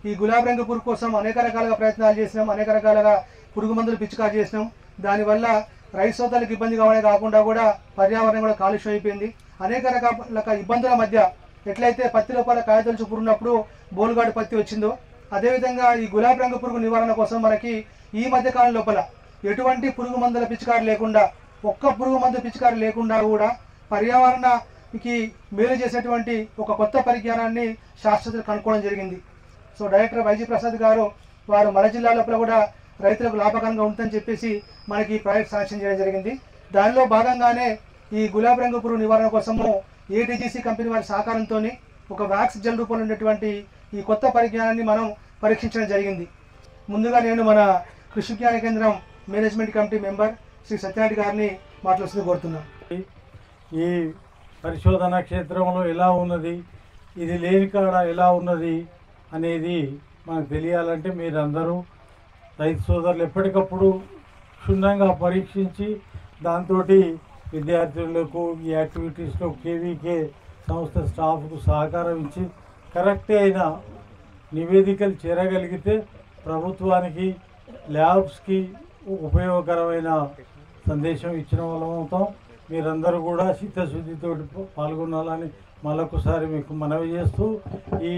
ఈ గులాబీ రంగు పురుగు కోసం అనేక రకాలుగా ప్రయత్నాలు చేసినాం అనేక రకాలుగా పురుగు మందులు పిచికారు చేసినాం దానివల్ల రైతు సోదరులకు ఇబ్బంది కావడమే కాకుండా కూడా పర్యావరణం కూడా కాలుష్యం అయిపోయింది అనేక రకాల ఇబ్బందుల మధ్య ఎట్లయితే పత్తి లోపల కాయతొలుచు పురుగున్నప్పుడు బోలుగాడు పత్తి వచ్చిందో అదేవిధంగా ఈ గులాబీ రంగు పురుగు నివారణ కోసం మనకి ఈ మధ్య కాలం లోపల ఎటువంటి పురుగు మందుల పిచికారి లేకుండా ఒక్క పురుగు మందు పిచికారి లేకుండా కూడా పర్యావరణకి మేలు చేసేటువంటి ఒక కొత్త పరిజ్ఞానాన్ని శాస్త్రజ్ఞులు కనుక్కోవడం జరిగింది సో డైరెక్టర్ వైజీ ప్రసాద్ గారు వారు మన జిల్లా లోపల కూడా రైతులకు లాభకరంగా ఉంటుందని చెప్పేసి మనకి ఈ ప్రాజెక్ట్ శాంక్షన్ చేయడం జరిగింది దానిలో భాగంగానే ఈ గులాబీ రంగు పురుగు నివారణ కోసము ఏటీజీసీ కంపెనీ వారి సహకారంతో ఒక వ్యాక్స్ జెల్ రూపంలో ఉన్నటువంటి ఈ కొత్త పరిజ్ఞానాన్ని మనం పరీక్షించడం జరిగింది ముందుగా నేను మన కృషి విజ్ఞాన కేంద్రం management committee member Shri Satyanarayana గారిని మాట్లాడుతుంది కోరుతున్నాను ఈ పరిశోధన క్షేత్రంలో ఎలా ఉన్నది ఇది లేని కాడ ఎలా ఉన్నది అనేది మనకు తెలియాలంటే మీరందరూ రైతు సోదరులు ఎప్పటికప్పుడు క్షుణ్ణంగా పరీక్షించి దాంతో విద్యార్థులకు ఈ యాక్టివిటీస్లో కేవీకే సంస్థ స్టాఫ్కు సహకారం ఇచ్చి కరెక్ట్ అయిన నివేదికలు చేరగలిగితే ప్రభుత్వానికి ల్యాబ్స్కి ఉపయోగకరమైన సందేశం ఇచ్చిన వాళ్ళం అవుతాం మీరందరూ కూడా చిత్తశుద్ధితో పాల్గొనాలని మరొకసారి మీకు మనవి చేస్తూ ఈ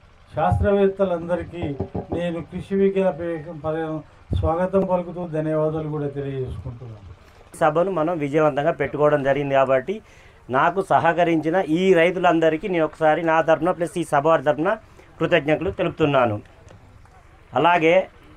శాస్త్రవేత్తలందరికీ నేను కృషి విజ్ఞాన పర్య- స్వాగతం పలుకుతూ ధన్యవాదాలు కూడా తెలియజేసుకుంటున్నాను సభను మనం విజయవంతంగా పెట్టుకోవడం జరిగింది కాబట్టి నాకు సహకరించిన ఈ రైతులందరికీ నేను ఒకసారి నా తరఫున ప్లస్ ఈ సభ వారి తరఫున కృతజ్ఞతలు తెలుపుతున్నాను అలాగే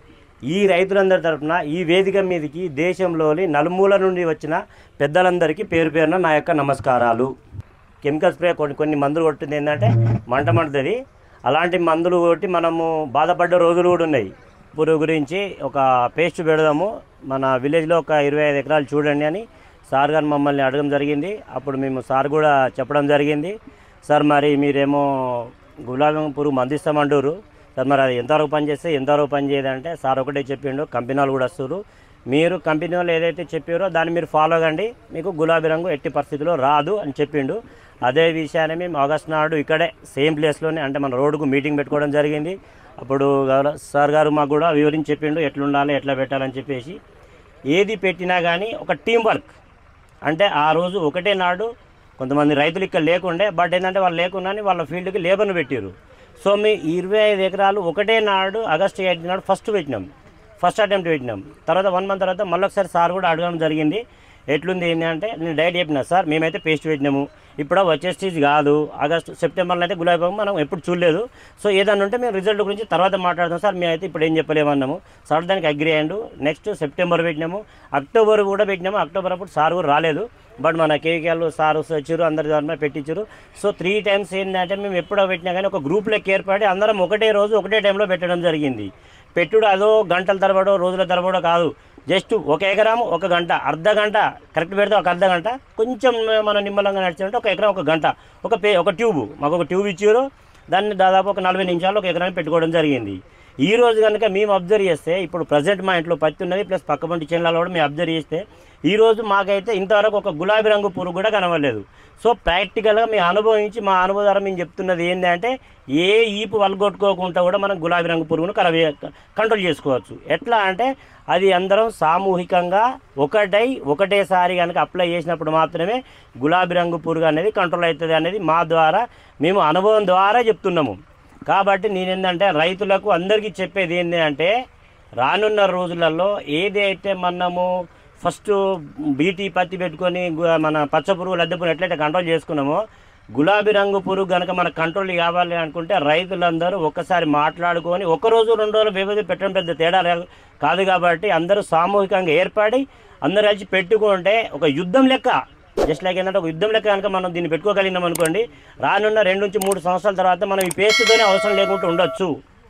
ఈ రైతులందరి తరఫున ఈ వేదిక మీదకి దేశంలోని నలుమూల నుండి వచ్చిన పెద్దలందరికీ పేరు పేరున నా యొక్క నమస్కారాలు కెమికల్ స్ప్రే కొన్ని కొన్ని మందులు కొట్టింది ఏంటంటే మంట మండుతుంది అలాంటి మందులు కొట్టి మనము బాధపడ్డ రోజులు కూడా ఉన్నాయి పురుగు గురించి ఒక పేస్ట్ పెడదాము మన విలేజ్లో ఒక ఇరవై ఐదు ఎకరాలు చూడండి అని సార్ గారు మమ్మల్ని అడగడం జరిగింది అప్పుడు మేము సార్ కూడా చెప్పడం జరిగింది సార్ మరి మీరేమో గులాబీ పురుగు మందిస్తామంటారు సార్ మరి అది ఎంతవరకు పని చేస్తే ఎంతవరకు పని చేయదంటే సార్ ఒకటే చెప్పిండు కంపెనీ వాళ్ళు కూడా వస్తారు మీరు కంపెనీ వాళ్ళు ఏదైతే చెప్పారో దాన్ని మీరు ఫాలో కండి మీకు గులాబీ రంగు ఎట్టి పరిస్థితిలో రాదు అని చెప్పిండు అదే విషయాన్ని మేము ఆగస్ట్ నాడు ఇక్కడే సేమ్ ప్లేస్లోనే అంటే మన రోడ్డుకు మీటింగ్ పెట్టుకోవడం జరిగింది అప్పుడు గౌరవ సార్ గారు మాకు కూడా వివరించి చెప్పిండు ఎట్లుండాలి ఎట్లా పెట్టాలని చెప్పేసి ఏది పెట్టినా కానీ ఒక టీం వర్క్ అంటే ఆ రోజు ఒకటే నాడు కొంతమంది రైతులు ఇక్కడ లేకుండే బట్ ఏంటంటే వాళ్ళు లేకుండా వాళ్ళ ఫీల్డ్కి లేబర్ను పెట్టారు సో మీ ఇరవై ఐదు ఎకరాలు ఒకటే నాడు ఆగస్ట్ ఎయిట్ నాడు ఫస్ట్ పెట్టినాం ఫస్ట్ అటెంప్ట్ పెట్టినాం తర్వాత వన్ మంత్ తర్వాత మళ్ళీ ఒకసారి సార్ కూడా అడగడం జరిగింది ఎట్లుంది ఏంటి అంటే నేను డైరెక్ట్ చెప్పిన సార్ మేమైతే పేస్ట్ పెట్టినాము ఇప్పుడు వచ్చే స్టేజ్ కాదు ఆగస్టు సెప్టెంబర్లో అయితే గులాబీ పువ్వు మనం ఎప్పుడు చూడలేదు సో ఏదన్నా ఉంటే మేము రిజల్ట్ గురించి తర్వాత మాట్లాడదాం సార్ మేమైతే ఇప్పుడు ఏం చెప్పలేమన్నాము సార్ దానికి అగ్రి అయ్యండు నెక్స్ట్ సెప్టెంబర్ పెట్టినాము అక్టోబర్ కూడా పెట్టినాము అక్టోబర్ అప్పుడు సార్ కూడా రాలేదు బట్ మన కేవీకేలు సార్ వచ్చారు అందరి ద్వారా పెట్టించారు సో త్రీ టైమ్స్ ఏంటంటే మేము ఎప్పుడో పెట్టినా కానీ ఒక గ్రూప్లోకి ఏర్పడి అందరం ఒకటే రోజు ఒకటే టైంలో పెట్టడం జరిగింది పెట్టుడు అదో గంటల తరబడో రోజుల తరబడో కాదు జస్ట్ ఒక ఎకరం ఒక గంట అర్ధ గంట కరెక్ట్ పెడితే ఒక అర్ధ గంట కొంచెం మనం నిమ్మలంగా నడిచామంటే ఒక ఎకరం ఒక గంట ఒక పే ఒక ట్యూబ్ మాకు ఒక ట్యూబ్ ఇచ్చారు దాన్ని దాదాపు ఒక నలభై నిమిషాలు ఒక ఎకరానికి పెట్టుకోవడం జరిగింది ఈ రోజు కనుక మేము అబ్జర్వ్ చేస్తే ఇప్పుడు ప్రజెంట్ మా ఇంట్లో పత్తి ఉన్నది ప్లస్ పక్క పంటి చేనులలో కూడా మేము అబ్జర్వ్ చేస్తే ఈ రోజు మాకైతే ఇంతవరకు ఒక గులాబీ రంగు పురుగు కూడా కనబడలేదు సో ప్రాక్టికల్గా మీ అనుభవించి మా అనుభవం ద్వారా మేము చెప్తున్నది ఏంటంటే ఏ ఈపు వలగొట్టుకోకుండా కూడా మనం గులాబీ రంగు పురుగును కరవే కంట్రోల్ చేసుకోవచ్చు ఎట్లా అంటే అది అందరం సామూహికంగా ఒకటై ఒకటేసారి కనుక అప్లై చేసినప్పుడు మాత్రమే గులాబీ రంగు పురుగు అనేది కంట్రోల్ అవుతుంది అనేది మా ద్వారా మేము అనుభవం ద్వారా చెప్తున్నాము కాబట్టి నేనేంటంటే రైతులకు అందరికీ చెప్పేది ఏంటి అంటే రానున్న రోజులలో ఏదైతే మనము ఫస్ట్ బీటీ పత్తి పెట్టుకొని గు- మన పచ్చ పురుగు లద్దె పురుగు ఎట్లయితే కంట్రోల్ చేసుకున్నామో గులాబీ రంగు పురుగు కనుక మన కంట్రోల్ కావాలి అనుకుంటే రైతులందరూ ఒక్కసారి మాట్లాడుకొని ఒక రోజు రెండు రోజులు వ్యవధి పెట్టడం పెద్ద తేడా రా- కాదు కాబట్టి అందరూ సామూహికంగా ఏర్పడి అందరూ కలిసి పెట్టుకుంటే ఒక యుద్ధం లెక్క జస్ట్ లైక్ ఏంటంటే ఒక యుద్ధం లెక్క కనుక మనం దీన్ని పెట్టుకోగలిగినాం అనుకోండి రానున్న రెండు నుంచి మూడు సంవత్సరాల తర్వాత మనం ఈ పేస్ట్తోనే అవసరం లేకుండా ఉండొచ్చు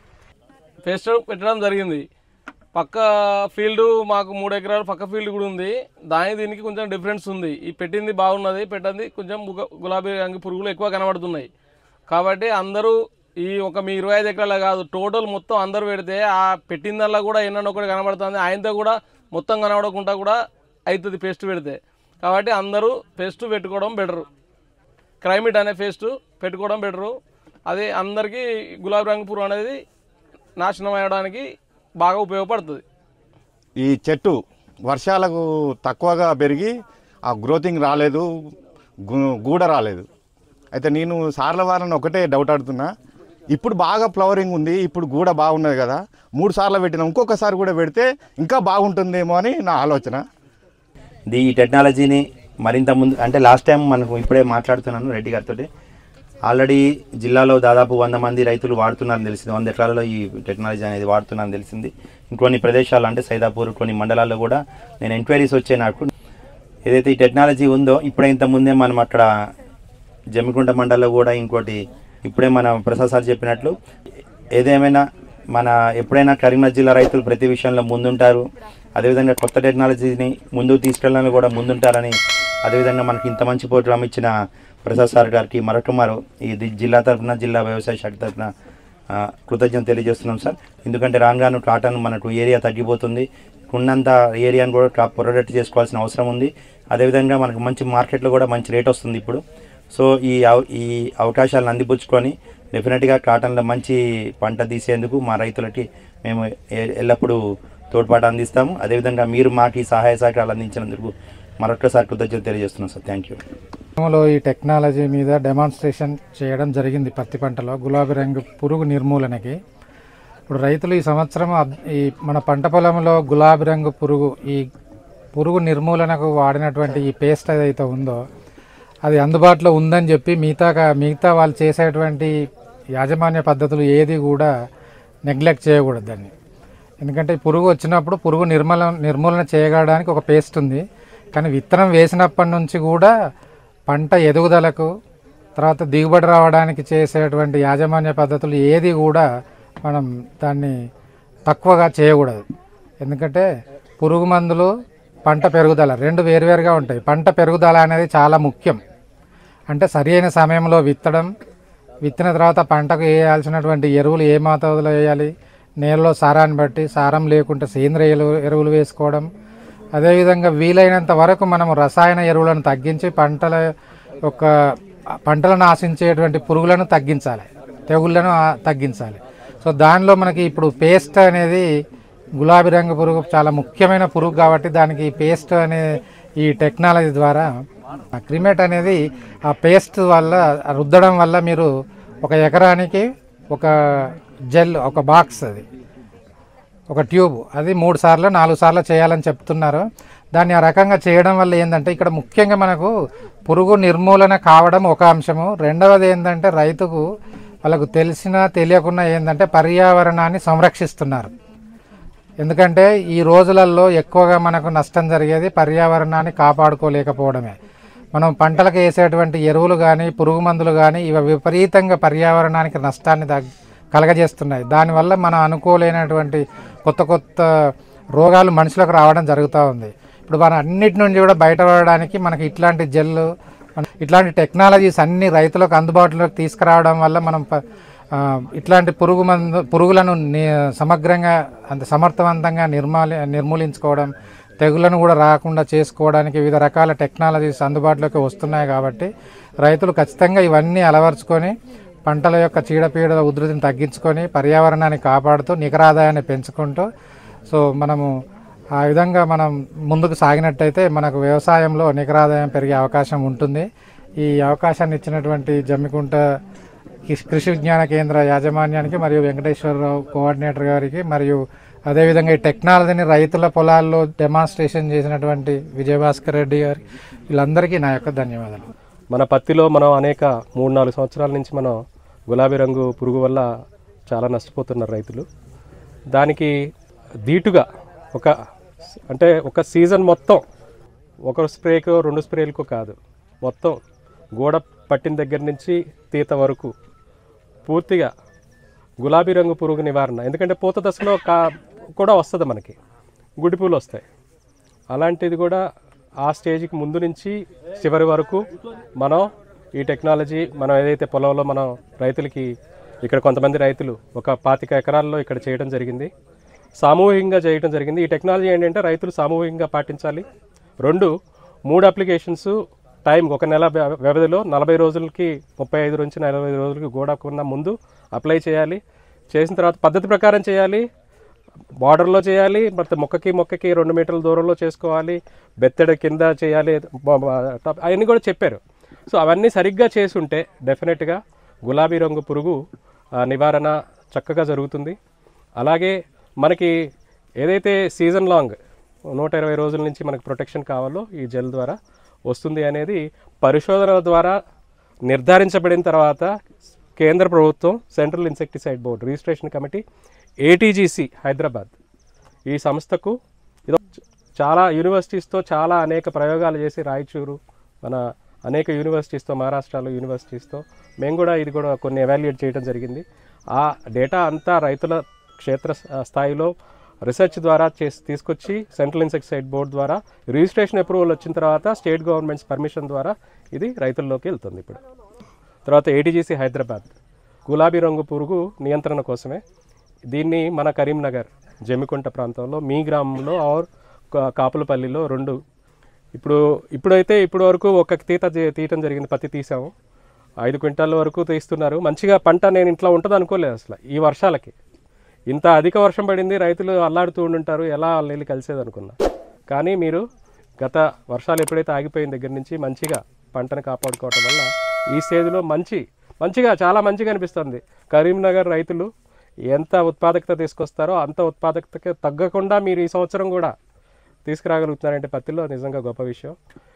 పేస్ట్ పెట్టడం జరిగింది పక్క ఫీల్డ్ మాకు మూడు ఎకరాలు పక్క ఫీల్డ్ కూడా ఉంది దాని దీనికి కొంచెం డిఫరెన్స్ ఉంది ఈ పెట్టింది బాగున్నది పెట్టింది కొంచెం గుగ- గులాబీ రంగు పురుగులు ఎక్కువ కనబడుతున్నాయి కాబట్టి అందరూ ఈ ఒక మీ ఇరవై ఐదు ఎకరాలే కాదు టోటల్ మొత్తం అందరూ పెడితే ఆ పెట్టిందల్లా కూడా ఎన్నో ఒకటి కనబడుతుంది ఆయనతో కూడా మొత్తం కనబడకుండా కూడా అవుతుంది పేస్ట్ పెడితే కాబట్టి అందరూ పేస్ట్ పెట్టుకోవడం బెటరు క్రైమిట్ అనే పేస్ట్ పెట్టుకోవడం బెటరు అది అందరికీ గులాబీ రంగు పురుగు అనేది నాశనం అయ్యడానికి బాగా ఉపయోగపడుతుంది ఈ చెట్టు వర్షాలకు తక్కువగా పెరిగి ఆ గ్రోతింగ్ రాలేదు గు- గూడ రాలేదు అయితే నేను సార్ల వారాన్ని ఒకటే డౌట్ ఆడుతున్నా ఇప్పుడు బాగా ఫ్లవరింగ్ ఉంది ఇప్పుడు గూడ బాగున్నది కదా మూడు సార్లు పెట్టిన ఇంకొకసారి కూడా పెడితే ఇంకా బాగుంటుందేమో అని నా ఆలోచన ఇది ఈ టెక్నాలజీని మరింత ముందు అంటే లాస్ట్ టైం మనకు ఇప్పుడే మాట్లాడుతున్నాను రెడ్డి గారితో ఆల్రెడీ జిల్లాలో దాదాపు వంద మంది రైతులు వాడుతున్నారని తెలిసింది వంద ఎకరాలలో ఈ టెక్నాలజీ అనేది వాడుతున్నారని తెలిసింది ఇంకొన్ని ప్రదేశాలు అంటే సైదాపూర్ కొన్ని మండలాల్లో కూడా నేను ఎంక్వైరీస్ వచ్చే నాకు ఏదైతే ఈ టెక్నాలజీ ఉందో ఇప్పుడే ఇంత ముందే మనం అక్కడ జమ్మికుంట మండలంలో కూడా ఇంకోటి ఇప్పుడే మన ప్రసాద్ సార్ చెప్పినట్లు ఏదేమైనా మన ఎప్పుడైనా కరీంనగర్ జిల్లా రైతులు ప్రతి విషయంలో ముందుంటారు అదేవిధంగా కొత్త టెక్నాలజీని ముందుకు తీసుకెళ్ళడానికి కూడా ముందుంటారని అదేవిధంగా మనకి ఇంత మంచి ప్రోగ్రామ్ ఇచ్చిన ప్రసాద్ సార్ గారికి మరొకమారు ఈ ది- జిల్లా తరఫున జిల్లా వ్యవసాయ శాఖ తరఫున ఆ, కృతజ్ఞత తెలియజేస్తున్నాం సార్ ఎందుకంటే రాను రాను కాటన్ మనకు ఏరియా తగ్గిపోతుంది ఉన్నంత ఏరియాను కూడా కా- ప్రొడక్ట్ చేసుకోవాల్సిన అవసరం ఉంది అదేవిధంగా మనకు మంచి మార్కెట్లో కూడా మంచి రేట్ వస్తుంది ఇప్పుడు సో ఈ అవ- ఈ అవకాశాలను అందిపుచ్చుకొని డెఫినెట్గా కాటన్లో మంచి పంట తీసేందుకు మా రైతులకి మేము ఎ- ఎల్లప్పుడూ తోడ్పాటు అందిస్తాము అదేవిధంగా మీరు మాకు ఈ సహాయ సహకారాలు అందించినందుకు మరొకసారి కృతజ్ఞత తెలియజేస్తున్నాం సార్ థ్యాంక్ యూ లో ఈ టెక్నాలజీ మీద డెమాన్స్ట్రేషన్ చేయడం జరిగింది పత్తి పంటలో గులాబీ రంగు పురుగు నిర్మూలనకి ఇప్పుడు రైతులు ఈ సంవత్సరం అద్- ఈ మన పంట పొలంలో గులాబీ రంగు పురుగు ఈ పురుగు నిర్మూలనకు వాడినటువంటి ఈ పేస్ట్ ఏదైతే ఉందో అది అందుబాటులో ఉందని చెప్పి మిగతా కా- మిగతా వాళ్ళు చేసేటువంటి యాజమాన్య పద్ధతులు ఏది కూడా నెగ్లెక్ట్ చేయకూడదు దాన్ని ఎందుకంటే ఈ పురుగు వచ్చినప్పుడు పురుగు నిర్మూలన నిర్మూలన చేయడానికి ఒక పేస్ట్ ఉంది కానీ విత్తనం వేసినప్పటి నుంచి కూడా పంట ఎదుగుదలకు తర్వాత దిగుబడి రావడానికి చేసేటువంటి యాజమాన్య పద్ధతులు ఏది కూడా మనం దాన్ని తక్కువగా చేయకూడదు ఎందుకంటే పురుగు మందులు పంట పెరుగుదల రెండు వేరువేరుగా ఉంటాయి పంట పెరుగుదల అనేది చాలా ముఖ్యం అంటే సరి అయిన సమయంలో విత్తడం విత్తిన తర్వాత పంటకు వేయాల్సినటువంటి ఎరువులు ఏ మోతాదులో వేయాలి నేలలో సారాన్ని బట్టి సారం లేకుంటే సేంద్రియ ఎరువు- ఎరువులు వేసుకోవడం అదేవిధంగా వీలైనంత వరకు మనము రసాయన ఎరువులను తగ్గించి పంటల యొక్క పంటలను ఆశించేటువంటి పురుగులను తగ్గించాలి తెగుళ్ళను ఆ- తగ్గించాలి సో దానిలో మనకి ఇప్పుడు పేస్ట్ అనేది గులాబీ రంగు పురుగు చాలా ముఖ్యమైన పురుగు కాబట్టి దానికి పేస్ట్ అనే ఈ టెక్నాలజీ ద్వారా క్రిమేట్ అనేది ఆ పేస్ట్ వల్ల ఆ రుద్దడం వల్ల మీరు ఒక ఎకరానికి ఒక జెల్ ఒక బాక్స్ అది ఒక ట్యూబ్ అది మూడు సార్లు నాలుగు సార్లు చేయాలని చెప్తున్నారు దాన్ని ఆ రకంగా చేయడం వల్ల ఏంటంటే ఇక్కడ ముఖ్యంగా మనకు పురుగు నిర్మూలన కావడం ఒక అంశము రెండవది ఏంటంటే రైతుకు వాళ్ళకు తెలిసినా తెలియకుండా ఏంటంటే పర్యావరణాన్ని సంరక్షిస్తున్నారు ఎందుకంటే ఈ రోజులలో ఎక్కువగా మనకు నష్టం జరిగేది పర్యావరణాన్ని కాపాడుకోలేకపోవడమే మనం పంటలకు వేసేటువంటి ఎరువులు కానీ పురుగు మందులు కానీ ఇవి విపరీతంగా పర్యావరణానికి నష్టాన్ని దగ్ కలగజేస్తున్నాయి దానివల్ల మనం అనుకోలేనటువంటి కొత్త కొత్త రోగాలు మనుషులకు రావడం జరుగుతూ ఉంది ఇప్పుడు మన అన్నిటి నుండి కూడా బయటపడడానికి మనకి ఇట్లాంటి జెల్లు మన- ఇట్లాంటి టెక్నాలజీస్ అన్ని రైతులకు అందుబాటులోకి తీసుకురావడం వల్ల మనం ప- ఆ, ఇట్లాంటి పురుగు మందు పురుగులను ని- సమగ్రంగా అంత సమర్థవంతంగా నిర్మాలి నిర్మూలించుకోవడం తెగులను కూడా రాకుండా చేసుకోవడానికి వివిధ రకాల టెక్నాలజీస్ అందుబాటులోకి వస్తున్నాయి కాబట్టి రైతులు ఖచ్చితంగా ఇవన్నీ అలవర్చుకొని పంటల యొక్క చీడపీడల ఉధృతిని తగ్గించుకొని పర్యావరణాన్ని కాపాడుతూ నికర ఆదాయాన్ని పెంచుకుంటూ సో మనము ఆ విధంగా మనం ముందుకు సాగినట్టయితే మనకు వ్యవసాయంలో నికర ఆదాయం పెరిగే అవకాశం ఉంటుంది ఈ అవకాశాన్ని ఇచ్చినటువంటి జమ్మికుంట కిష్- కృషి విజ్ఞాన కేంద్ర యాజమాన్యానికి మరియు వెంకటేశ్వరరావు కోఆర్డినేటర్ గారికి మరియు అదేవిధంగా ఈ టెక్నాలజీని రైతుల పొలాల్లో డెమాన్స్ట్రేషన్ చేసినటువంటి విజయభాస్కర్ రెడ్డి గారి వీళ్ళందరికీ నా యొక్క ధన్యవాదాలు మన పత్తిలో మనం అనేక మూడు నాలుగు సంవత్సరాల నుంచి మనం గులాబీ రంగు పురుగు వల్ల చాలా నష్టపోతున్నారు రైతులు దానికి ధీటుగా ఒక అంటే ఒక సీజన్ మొత్తం ఒక స్ప్రేకో రెండు స్ప్రేలకు కాదు మొత్తం గోడ పట్టిన దగ్గర నుంచి తీత వరకు పూర్తిగా గులాబీ రంగు పురుగు నివారణ ఎందుకంటే పూత దశలో కా కూడా వస్తుంది మనకి గుడిపూలు వస్తాయి అలాంటిది కూడా ఆ స్టేజ్కి ముందు నుంచి చివరి వరకు మనం ఈ టెక్నాలజీ మనం ఏదైతే పొలంలో మనం రైతులకి ఇక్కడ కొంతమంది రైతులు ఒక పాతిక ఎకరాల్లో ఇక్కడ చేయడం జరిగింది సామూహికంగా చేయడం జరిగింది ఈ టెక్నాలజీ ఏంటంటే రైతులు సామూహికంగా పాటించాలి రెండు మూడు అప్లికేషన్స్ టైం ఒక నెల వ్య- వ్యవధిలో నలభై రోజులకి ముప్పై ఐదు నుంచి నలభై ఐదు రోజులకి గోడకున్న ముందు అప్లై చేయాలి చేసిన తర్వాత పద్ధతి ప్రకారం చేయాలి బార్డర్లో చేయాలి ಮತ್ತೆ మొక్కకి మొక్కకి రెండు మీటర్ల దూరంలో చేసుకోవాలి బెత్తడి కింద చేయాలి బ- బ- టాప్- అవన్నీ కూడా చెప్పారు సో అవన్నీ సరిగ్గా చేసి ఉంటే డెఫినెట్గా గులాబీ రంగు పురుగు ఆ, నివారణ చక్కగా జరుగుతుంది అలాగే మనకి ఏదైతే సీజన్ లాంగ్ నూట ఇరవై రోజుల నుంచి మనకి ప్రొటెక్షన్ కావాలో ఈ జెల్ ద్వారా వస్తుంది అనేది పరిశోధన ద్వారా నిర్ధారించబడిన తర్వాత కేంద్ర ప్రభుత్వం central insecticide board registration committee ATGC Hyderabad ఈ సంస్థకు ఇది చాలా యూనివర్సిటీస్తో చాలా అనేక ప్రయోగాలు చేసి రాయచూరు మన అనేక యూనివర్సిటీస్తో మహారాష్ట్రలో యూనివర్సిటీస్తో మేము కూడా ఇది కూడా కొన్ని ఎవాల్యుయేట్ చేయడం జరిగింది ఆ డేటా అంతా రైతుల క్షేత్ర స్థాయిలో రీసెర్చ్ ద్వారా చేసి తీసుకొచ్చి సెంట్రల్ ఇన్సెక్టిసైడ్ బోర్డు ద్వారా రిజిస్ట్రేషన్ అప్రూవల్ వచ్చిన తర్వాత స్టేట్ గవర్నమెంట్స్ పర్మిషన్ ద్వారా ఇది రైతుల్లోకి వెళ్తుంది ఇప్పుడు తర్వాత ఏటీజీసీ హైదరాబాద్ గులాబీ రంగు పురుగు నియంత్రణ కోసమే దీన్ని మన కరీంనగర్ జమ్మికుంట ప్రాంతంలో మీ గ్రామంలో ఆర్ కా- కాపులపల్లిలో రెండు ఇప్పుడు ఇప్పుడైతే ఇప్పుడు వరకు ఒక తీత జే- తీయటం జరిగింది పత్తి తీసాము ఐదు క్వింటాల వరకు తీస్తున్నారు మంచిగా పంట నేను ఇంట్లో ఉంటుంది అనుకోలేదు అసలు ఈ వర్షాలకి ఇంత అధిక వర్షం పడింది రైతులు అల్లాడుతూ ఉండుంటారు ఎలా వాళ్ళ నీళ్ళు కలిసేది అనుకున్నా కానీ మీరు గత వర్షాలు ఎప్పుడైతే ఆగిపోయిన దగ్గర నుంచి మంచిగా పంటను కాపాడుకోవటం వల్ల ఈ స్టేజ్లో మంచి మంచిగా చాలా మంచిగా అనిపిస్తుంది కరీంనగర్ రైతులు ఎంత ఉత్పాదకత తీసుకొస్తారో అంత ఉత్పాదకతకి తగ్గకుండా మీరు ఈ సంవత్సరం కూడా తీసుకురాగలుగుతున్నారంటే పత్తిలో నిజంగా గొప్ప విషయం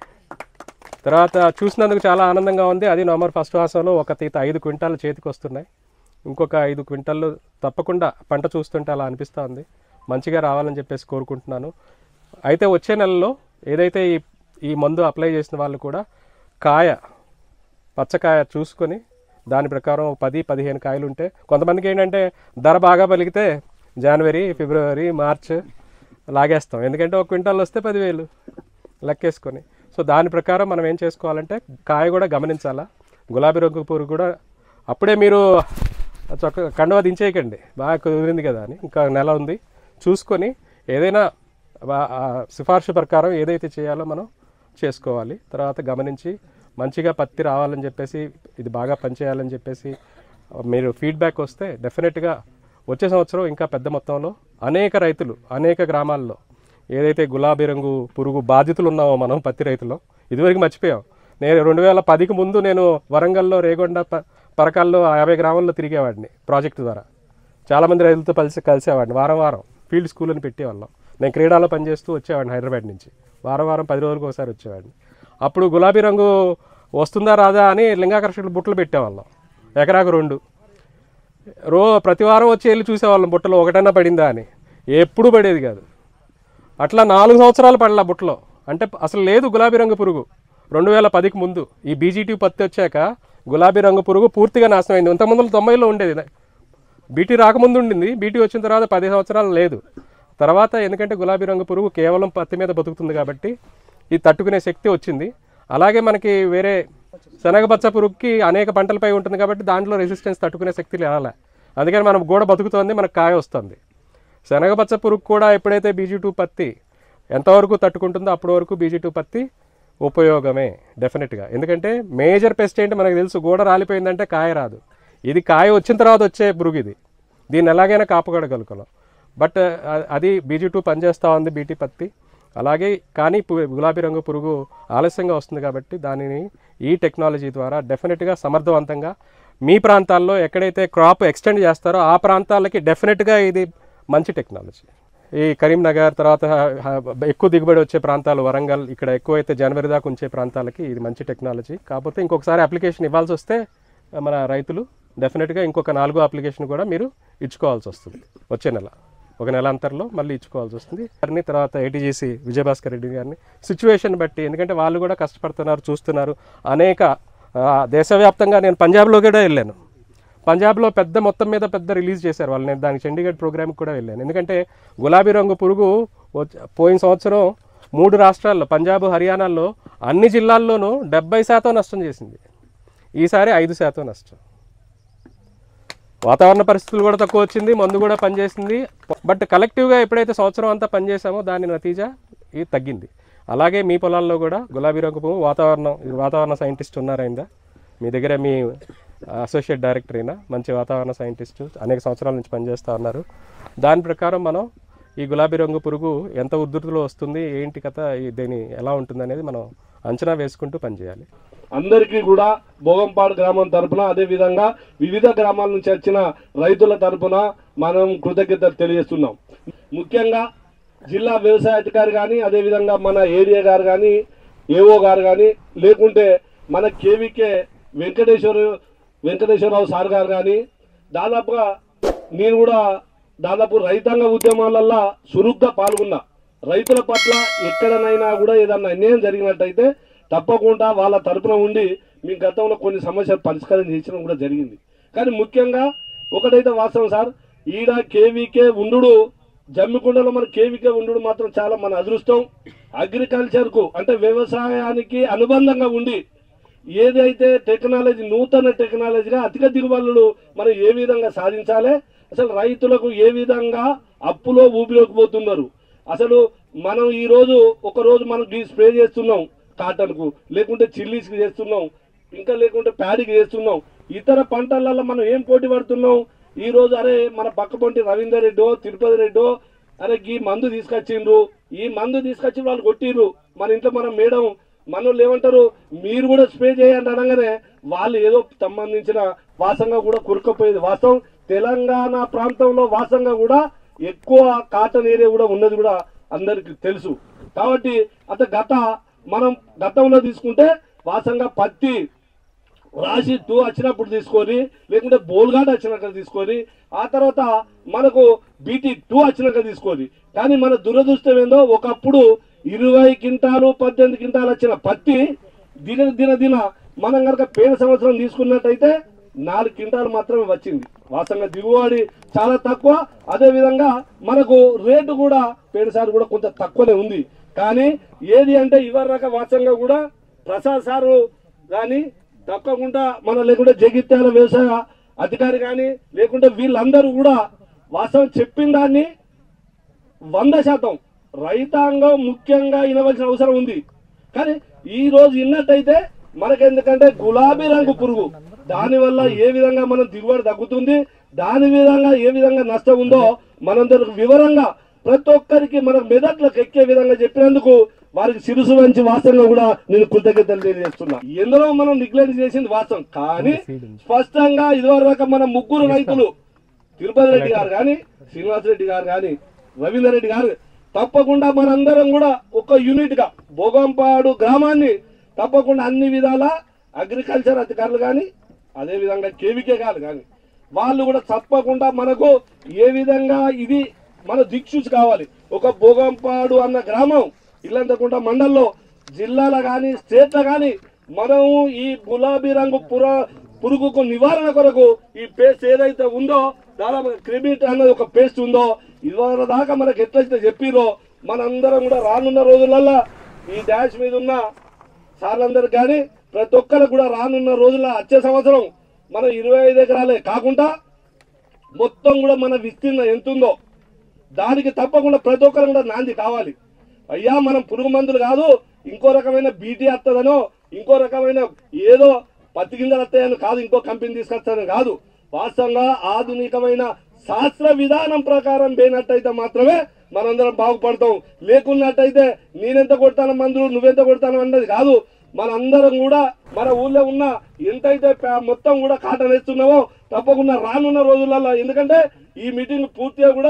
తర్వాత చూసినందుకు చాలా ఆనందంగా ఉంది అది నవంబర్ ఫస్ట్ మాసంలో ఒక తీత ఐదు క్వింటాలు చేతికి వస్తున్నాయి ఇంకొక ఐదు క్వింటాలు తప్పకుండా పంట చూస్తుంటే అలా అనిపిస్తూ ఉంది మంచిగా రావాలని చెప్పేసి కోరుకుంటున్నాను అయితే వచ్చే నెలలో ఏదైతే ఈ ఈ మందు అప్లై చేసిన వాళ్ళు కూడా కాయ పచ్చకాయ చూసుకొని దాని ప్రకారం ఒక పది పదిహేను కాయలు ఉంటే కొంతమందికి ఏంటంటే ధర బాగా పలికితే జనవరి ఫిబ్రవరి మార్చ్ లాగేస్తాం ఎందుకంటే ఒక క్వింటాల్ వస్తే పదివేలు లెక్కేసుకొని సో దాని ప్రకారం మనం ఏం చేసుకోవాలంటే కాయ కూడా గమనించాలా గులాబీ రంగు పురుగు కూడా అప్పుడే మీరు చక్క కండువా దించేయకండి బాగా కుదిరింది కదా అని ఇంకా నెల ఉంది చూసుకొని ఏదైనా వా- ఆ సిఫార్సు ప్రకారం ఏదైతే చేయాలో మనం చేసుకోవాలి తర్వాత గమనించి మంచిగా పత్తి రావాలని చెప్పేసి ఇది బాగా పనిచేయాలని చెప్పేసి మీరు ఫీడ్బ్యాక్ వస్తే డెఫినెట్గా వచ్చే సంవత్సరం ఇంకా పెద్ద మొత్తంలో అనేక రైతులు అనేక గ్రామాల్లో ఏదైతే గులాబీ రంగు పురుగు బాధితులు ఉన్నామో మనం పత్తి రైతులు ఇదివరకు మర్చిపోయాం నేను రెండు వేల పదికి ముందు నేను వరంగల్లో రేగొండ ప పరకాల్లో యాభై గ్రామాల్లో తిరిగేవాడిని ప్రాజెక్టు ద్వారా చాలామంది రైతులతో కలిసి కలిసేవాడిని వారం వారం ఫీల్డ్ స్కూల్ అని పెట్టేవాళ్ళం నేను క్రీడాలో పనిచేస్తూ వచ్చేవాడిని హైదరాబాద్ నుంచి వారం వారం పది రోజులకు ఒకసారి వచ్చేవాడిని అప్పుడు గులాబీ రంగు వస్తుందా రాదా అని లింగాకర్షకులు బుట్టలు పెట్టేవాళ్ళం ఎకరాకు రెండు రో ప్రతి వారం వచ్చి వెళ్ళి చూసేవాళ్ళం బుట్టలో ఒకటన్నా పడిందా అని ఎప్పుడు పడేది కాదు అట్లా నాలుగు సంవత్సరాలు పడలా బుట్టలో అంటే అసలు లేదు గులాబీ రంగు పురుగు రెండు వేల పదికి ముందు ఈ బీజీటీ పత్తి వచ్చాక గులాబీ రంగు పురుగు పూర్తిగా నాశనం అయింది ఇంతకుముందు తొంభైలో ఉండేది బీటీ రాకముందు ఉండింది బీటీ వచ్చిన తర్వాత పది సంవత్సరాలు లేదు తర్వాత ఎందుకంటే గులాబీ రంగు పురుగు కేవలం పత్తి మీద బతుకుతుంది కాబట్టి ఇది తట్టుకునే శక్తి వచ్చింది అలాగే మనకి వేరే శనగపచ్చ పురుగుకి అనేక పంటలపై ఉంటుంది కాబట్టి దాంట్లో రెసిస్టెన్స్ తట్టుకునే శక్తి రాలే అందుకని మనం గోడ బతుకుతోంది మనకు కాయ వస్తుంది శనగపచ్చ పురుగు కూడా ఎప్పుడైతే బీజీ టూ పత్తి ఎంతవరకు తట్టుకుంటుందో అప్పటి వరకు బీజీ టూ పత్తి ఉపయోగమే డెఫినెట్గా ఎందుకంటే మేజర్ పెస్ట్ ఏంటి మనకు తెలుసు గోడ రాలిపోయిందంటే కాయ రాదు ఇది కాయ వచ్చిన తర్వాత వచ్చే పురుగు ఇది దీన్ని ఎలాగైనా కాపాడగలుగుతాం బట్ అది బీజీ టూ పనిచేస్తూ ఉంది బీటీ పత్తి అలాగే కానీ పు- గులాబీ రంగు పురుగు ఆలస్యంగా వస్తుంది కాబట్టి దానిని ఈ టెక్నాలజీ ద్వారా డెఫినెట్గా సమర్థవంతంగా మీ ప్రాంతాల్లో ఎక్కడైతే క్రాప్ ఎక్స్టెండ్ చేస్తారో ఆ ప్రాంతాలకి డెఫినెట్గా ఇది మంచి టెక్నాలజీ ఈ కరీంనగర్ తర్వాత హ- హ- ఎక్కువ దిగుబడి వచ్చే ప్రాంతాలు వరంగల్ ఇక్కడ ఎక్కువైతే జనవరి దాకా ఉంచే ప్రాంతాలకి ఇది మంచి టెక్నాలజీ కాకపోతే ఇంకొకసారి అప్లికేషన్ ఇవ్వాల్సి వస్తే మన రైతులు డెఫినెట్గా ఇంకొక నాలుగో అప్లికేషన్ కూడా మీరు ఇచ్చుకోవాల్సి వస్తుంది వచ్చే నెల ఒక నెల అంతర్లో మళ్ళీ ఇచ్చుకోవాల్సి వస్తుంది వారిని తర్వాత ఏటీజీసీ విజయభాస్కర్ రెడ్డి గారిని సిచ్యువేషన్ బట్టి ఎందుకంటే వాళ్ళు కూడా కష్టపడుతున్నారు చూస్తున్నారు అనేక ఆ, దేశవ్యాప్తంగా నేను పంజాబ్లో కూడా వెళ్ళాను పంజాబ్లో పెద్ద మొత్తం మీద పెద్ద రిలీజ్ చేశారు వాళ్ళు నేను దానికి చండీగఢ్ ప్రోగ్రామ్కి కూడా వెళ్ళాను ఎందుకంటే గులాబీ రంగు పురుగు వచ్చ- పోయిన సంవత్సరం మూడు రాష్ట్రాల్లో పంజాబ్ హర్యానాల్లో అన్ని జిల్లాల్లోనూ డెబ్బై శాతం నష్టం చేసింది ఈసారి ఐదు శాతం నష్టం వాతావరణ పరిస్థితులు కూడా తక్కువ వచ్చింది మందు కూడా పనిచేసింది బట్ కలెక్టివ్గా ఎప్పుడైతే సంవత్సరం అంతా పనిచేసామో దాని నతీజా ఇది తగ్గింది అలాగే మీ పొలాల్లో కూడా గులాబీ రంగు పువ్వు వాతావరణం ఇది వాతావరణ సైంటిస్ట్ ఉన్నారైందా మీ దగ్గర మీ అసోసియేట్ డైరెక్టర్ అయినా మంచి వాతావరణ సైంటిస్ట్ అనేక సంవత్సరాల నుంచి పనిచేస్తూ ఉన్నారు దాని ప్రకారం మనం ఈ గులాబీ రంగు పురుగు ఎంత ఉధృతిలో వస్తుంది ఏంటి కథ ఈ- దీని ఎలా ఉంటుంది అనేది మనం అంచనా వేసుకుంటూ పనిచేయాలి అందరికీ కూడా భోగంపాడు గ్రామం తరపున అదే విధంగా వివిధ గ్రామాల నుంచి వచ్చిన రైతుల తరపున మనం కృతజ్ఞతలు తెలియజేస్తున్నాం ముఖ్యంగా జిల్లా వ్యవసాయ అధికారి కానీ అదేవిధంగా మన ఏరియా గారు కానీ ఏఓ గారు కానీ లేకుంటే మన కేవీకే వెంకటేశ్వర వెంకటేశ్వరరావు సార్ గారు కానీ దాదాపుగా నేను కూడా దాదాపు రైతాంగ ఉద్యమాలల్లో చురుగ్గా పాల్గొన్నా రైతుల పట్ల ఎక్కడనైనా కూడా ఏదన్నా అన్యాయం జరిగినట్టయితే తప్పకుండా వాళ్ళ తరపున ఉండి మీ గతంలో కొన్ని సమస్యలు పరిష్కారం చేసడం కూడా జరిగింది కానీ ముఖ్యంగా ఒకటైతే వాస్తవం సార్ ఈడ కేవీకే ఉండు జమ్మికొండలో మన కేవీకే ఉండు మాత్రం చాలా మన అదృష్టం అగ్రికల్చర్ కు అంటే వ్యవసాయానికి అనుబంధంగా ఉండి ఏదైతే టెక్నాలజీ నూతన టెక్నాలజీగా అధిక దిగుబడులు మనం ఏ విధంగా సాధించాలి అసలు రైతులకు ఏ విధంగా అప్పులో ఊపిలోకి పోతున్నారు అసలు మనం ఈ రోజు ఒక రోజు మనం ఈ స్ప్రే చేస్తున్నాం కాటన్ కు లేకుంటే చిల్లీస్కి చేస్తున్నాం ఇంకా లేకుంటే ప్యాడీకి చేస్తున్నాం ఇతర పంటలలో మనం ఏం పోటీ పడుతున్నాం ఈ రోజు అరే మన పక్క పొంటి రవీందర్ రెడ్డో తిరుపతి రెడ్డో అరే ఈ మందు తీసుకొచ్చిండ్రు ఈ మందు తీసుకొచ్చి వాళ్ళు కొట్టిర్రు మన ఇంట్లో మనం మేడం మనోళ్ళు ఏమంటారు మీరు కూడా స్ప్రే చేయండి అనగానే వాళ్ళు ఏదో సంబంధించిన వాసంగా కూడా కురుకపోయేది వాస్తవం తెలంగాణ ప్రాంతంలో వాసంగా కూడా ఎక్కువ కాటన్ ఏరియా కూడా ఉన్నది కూడా అందరికి తెలుసు కాబట్టి అంత గత మనం గతంలో తీసుకుంటే వాసంగా పత్తి రాశి టూ వచ్చినప్పుడు తీసుకొని లేకుంటే బోల్గాడ్ వచ్చినాక తీసుకొని ఆ తర్వాత మనకు బీటీ టూ వచ్చినాక తీసుకొని కానీ మన దురదృష్టం ఏందో ఒకప్పుడు ఇరవై క్వింటాలు పద్దెనిమిది క్వింటాలు వచ్చిన పత్తి దిన దిన దిన మనం కనుక పేద సంవత్సరం తీసుకున్నట్టయితే నాలుగు క్వింటాలు మాత్రమే వచ్చింది వాస్తవంగా దిగుబడి చాలా తక్కువ అదే విధంగా మనకు రేటు కూడా పేరుసారి కూడా కొంత తక్కువనే ఉంది కానీ ఏది అంటే ఇవరక వాస్తవంగా కూడా ప్రసాద్ సారు కానీ తప్పకుండా మన లేకుంటే జగిత్యాల వ్యవసాయ అధికారి కానీ లేకుంటే వీళ్ళందరూ కూడా వాస్తవం చెప్పిన దాన్ని వంద శాతం రైతాంగం ముఖ్యంగా వినవలసిన అవసరం ఉంది కానీ ఈ రోజు విన్నట్టయితే మనకెందుకంటే గులాబీ రంగు పురుగు దాని వల్ల ఏ విధంగా మనం దిగుబడి తగ్గుతుంది దాని విధంగా ఏ విధంగా నష్టం ఉందో మనందరికి వివరంగా ప్రతి ఒక్కరికి మన మెదట్లకు ఎక్కే విధంగా చెప్పినందుకు వారికి సిరుసు వంచి వాస్తవంగా కూడా నేను కృతజ్ఞతలు తెలియజేస్తున్నా ఎందులో మనం నెగ్లెక్ట్ చేసింది వాస్తవం కానీ స్పష్టంగా ఇదివరకు మన ముగ్గురు రైతులు తిరుపతి రెడ్డి గారు కానీ శ్రీనివాస్ రెడ్డి గారు కానీ రవీందర్ రెడ్డి గారు తప్పకుండా మనందరం కూడా ఒక యూనిట్ గా భోగంపాడు గ్రామాన్ని తప్పకుండా అన్ని విధాల అగ్రికల్చర్ అధికారులు కానీ అదే విధంగా కేవీకే గారు కానీ వాళ్ళు కూడా తప్పకుండా మనకు ఏ విధంగా ఇది మన దిక్సూచి కావాలి ఒక భోగంపాడు అన్న గ్రామం ఇల్లంతకుంట మండల్లో జిల్లాల కానీ స్టేట్ల కానీ మనము ఈ గులాబీ రంగు పుర పురుగుకు నివారణ కొరకు ఈ పేస్ట్ ఏదైతే ఉందో దాదాపు క్రిమిట్ అన్నది ఒక పేస్ట్ ఉందో ఇవాళ దాకా మనకి ఎట్లయితే చెప్పిరో మనందరం కూడా రానున్న రోజులల్లో ఈ డాష్ మీద ఉన్న సార్లందరూ కానీ ప్రతి ఒక్కరు కూడా రానున్న రోజుల్లో వచ్చే సంవత్సరం మనం ఇరవై ఐదు ఎకరాలే కాకుండా మొత్తం కూడా మన విస్తీర్ణం ఎంత ఉందో దానికి తప్పకుండా ప్రతి ఒక్కరు కూడా నాంది కావాలి అయ్యా మనం పురుగు మందులు కాదు ఇంకో రకమైన బీటీ వస్తుందనో ఇంకో రకమైన ఏదో పత్తి గింజలు వస్తాయని కాదు ఇంకో కంపెనీ తీసుకొస్తానని కాదు వాస్తవంగా ఆధునికమైన శాస్త్ర విధానం ప్రకారం పోయినట్టయితే మాత్రమే మనందరం బాగుపడతాం లేకున్నట్టయితే నేనెంత కొడతాను మందులు నువ్వెంత కొడతాను అన్నది కాదు మనందరం కూడా మన ఊళ్ళో ఉన్న ఎంతైతే ప- మొత్తం కూడా కాటన్ వేస్తున్నామో తప్పకుండా రానున్న రోజులలో ఎందుకంటే ఈ మీటింగ్ పూర్తిగా కూడా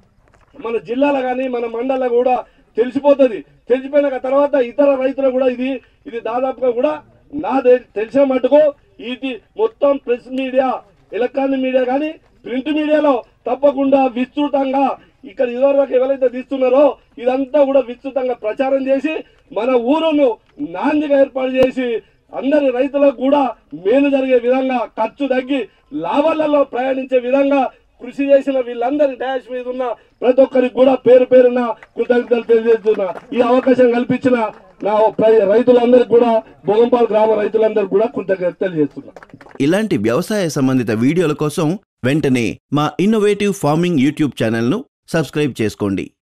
మన జిల్లాలో కానీ మన మండలంలో కూడా తెలిసిపోతుంది తెలిసిపోయిన తర్వాత ఇతర రైతులు కూడా ఇది ఇది దాదాపుగా కూడా నా తె- తెలిసిన మటుకు ఇది మొత్తం ప్రెస్ మీడియా ఎలక్ట్రానిక్ మీడియా కానీ ప్రింట్ మీడియాలో తప్పకుండా విస్తృతంగా ఇక్కడ ఇదివరకు ఎవరైతే తీస్తున్నారో ఇదంతా కూడా విస్తృతంగా ప్రచారం చేసి మన ఊరును నాందిగా ఏర్పాటు చేసి అందరి రైతులకు కూడా మేలు జరిగే విధంగా ఖర్చు తగ్గి లాభాలలో ప్రయాణించే విధంగా కృషి చేసిన వీళ్ళందరి డాష్ మీద ఉన్న ప్రతి ఒక్కరికి కూడా పేరు పేరున కృతజ్ఞతలు తెలియజేస్తున్నా ఈ అవకాశం కల్పించిన నా ప్ర- రైతులందరికీ కూడా భోగంపాల్ గ్రామ రైతులందరికీ కూడా కృతజ్ఞతలు తెలియజేస్తున్నా ఇలాంటి వ్యవసాయ సంబంధిత వీడియోల కోసం వెంటనే మా ఇన్నోవేటివ్ ఫార్మింగ్ యూట్యూబ్ ఛానల్ను సబ్స్క్రైబ్ చేసుకోండి